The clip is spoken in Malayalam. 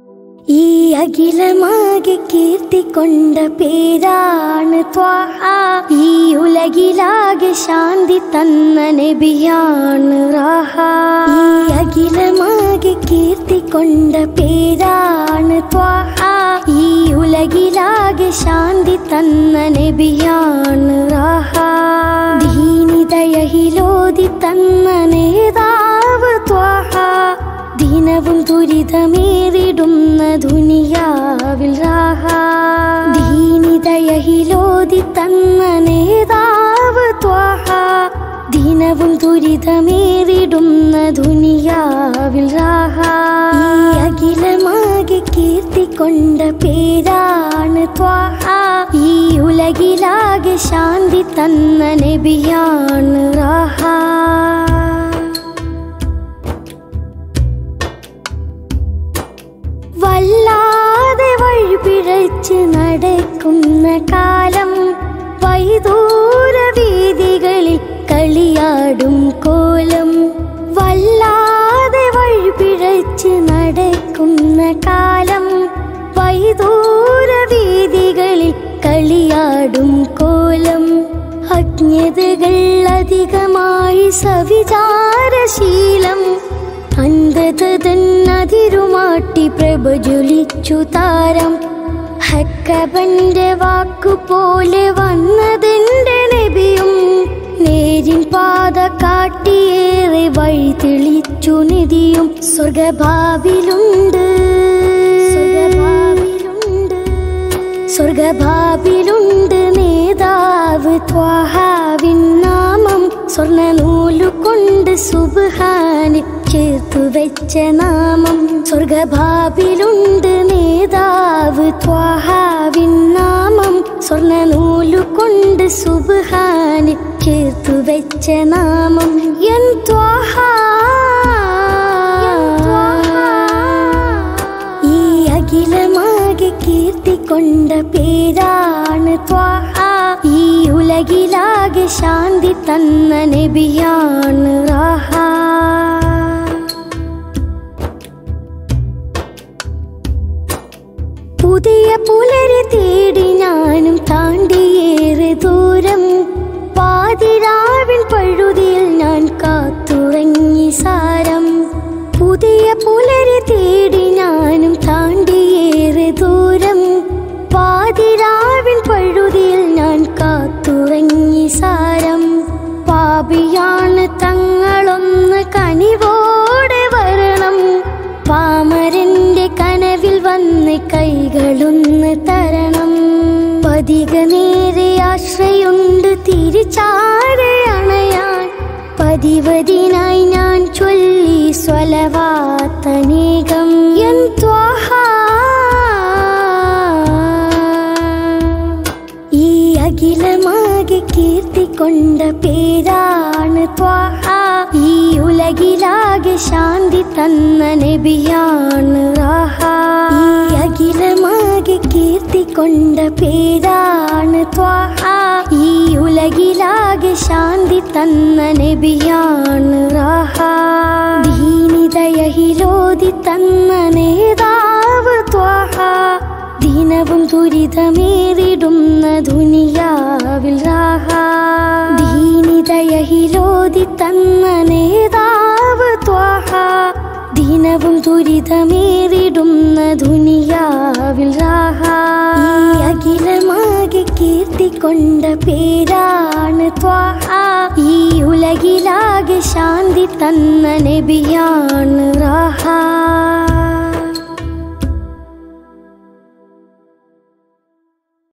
ഈ അഖിലമാകെ കീർത്തി കൊണ്ട പേരാണ് ത്വാഹ ഈ ഉലകിലാകെ ശാന്തി തന്ന നബിയാണ് റാഹ ഈ അഖിലമാകെ കീർത്തി കൊണ്ട പേരാണ് ത്വാഹ ഈ ഉലകിലാകെ ശാന്തി തന്ന നബിയാണ് റാഹ ദീനിതയഹിലോതി തന്ന നേതാവ് ത്വാഹ ദിനവും ദുരിതമേറിടുന്ന ദുനിയാവിൽ റാഹ ദീനിതയഹിലോതി തന്ന നേതാവ് ത്വാഹ ദിനവും ദുരിതമേറിടുന്ന ദുനിയാവിൽ റാഹ ഈ അഖിലമാകെ കീർത്തി കൊണ്ട പേരാണ് ത്വാഹ ഈ ഉലകിലാകെ ശാന്തി തന്ന നബിയാണ് റാഹ വല്ലാതെ വഴിപിഴച്ച് നടക്കുന്ന കാലം വൈദൂര വീതികളിൽ കളിയാടും കോലം വല്ലാതെ വഴിപിഴച്ച് നടക്കുന്ന കാലം വൈദൂര വീതികളിൽ കളിയാടും കോലം അജ്ഞതകൾ അധികമായി സവിചാരശീലം അന്ധതന്നതിരുമാട്ടി പ്രഭ ജ്വലിച്ചു താരം ഹക്കബന്റെ വാക്കുപോലെ വന്നതെന്റെ നബിയും നേരിൻ പാത കാട്ടിയേറെ വഴി തെളിച്ചു നിധിയും സ്വർഗഭാവിലുണ്ട് സ്വർഗഭാവിലുണ്ട് സ്വർഗഭാവിലുണ്ട് നേതാവ് ത്വാഹാവിൻ നാമം സ്വർണ്ണ നൂലുകൊണ്ട് സുബ്ഹാന് ചേർത്തു വെച്ച നാമം സ്വർഗഭാവിലുണ്ട് നേതാവ് ത്വാഹാവിൻ നാമം സ്വർണ്ണ നൂലുകൊണ്ട് സുബ്ഹാന് ചേർത്തു വെച്ച നാമം എൻ ത്വാഹാ ഈ അഖിലമാകെ കീർത്തി കൊണ്ട പേരാണ് ത്വാഹ ഈ ഉലകിലാകെ ശാന്തി തന്ന നബിയാണ് റാഹ പുതിയ പുലരി തേടി ഞാനും താണ്ടിയേറെ ദൂരം പാതിരാവിൻ പഴുതിയിൽ ഞാൻ കാത്തുറങ്ങി സാരം പുതിയ പുലരി തേടി ഞാനും താണ്ടിയേറെ ദൂരം പാതിരാവിൻ പഴുതിയിൽ ഞാൻ കാത്തുറങ്ങി സാരം പാപിയാണ് തങ്ങളൊന്ന് കനിവോടെ വരണം പാമരന്റെ കനവിൽ വന്ന് കൈകളൊന്ന് തരണം പതിക നേരെ ആശ്രയുണ്ട് തിരിച്ചാരെ അണയാൻ പതിവതിനായി ഞാൻ ചൊല്ലി സ്വലവാത്തനേകം എൻ ത്വാഹ ഈ അഖിലമാകെ കീർത്തി കൊണ്ട പേരാണ് ത്വാഹ ഈ ഉലകിലാകെ ശാന്തി തന്ന നബിയാണ് റാഹ ഈ അഖിലമാകെ കീർത്തി കൊണ്ട പേരാണ് ത്വാഹ ഈ ഉലകിലാകെ ശാന്തി തന്ന നബിയാണ് റാഹ ദീനിതയഹിലോതി തന്ന നേതാവ് ത്വാഹ ദിനവും ദുരിതമേറിടുന്ന ദുനിയാവിൽ റാഹ ദീനിതയഹിലോതി തന്ന നേതാവ് ത്വാഹ ദിനവും ദുരിതമേറിടുന്ന ദുനിയാവിൽ റാഹ ഈ അഖിലമാകെ കീർത്തി കൊണ്ട പേരാണ് ത്വാഹ ഈ ഉലകിലാകെ ശാന്തി തന്ന നബിയാണ് റാഹ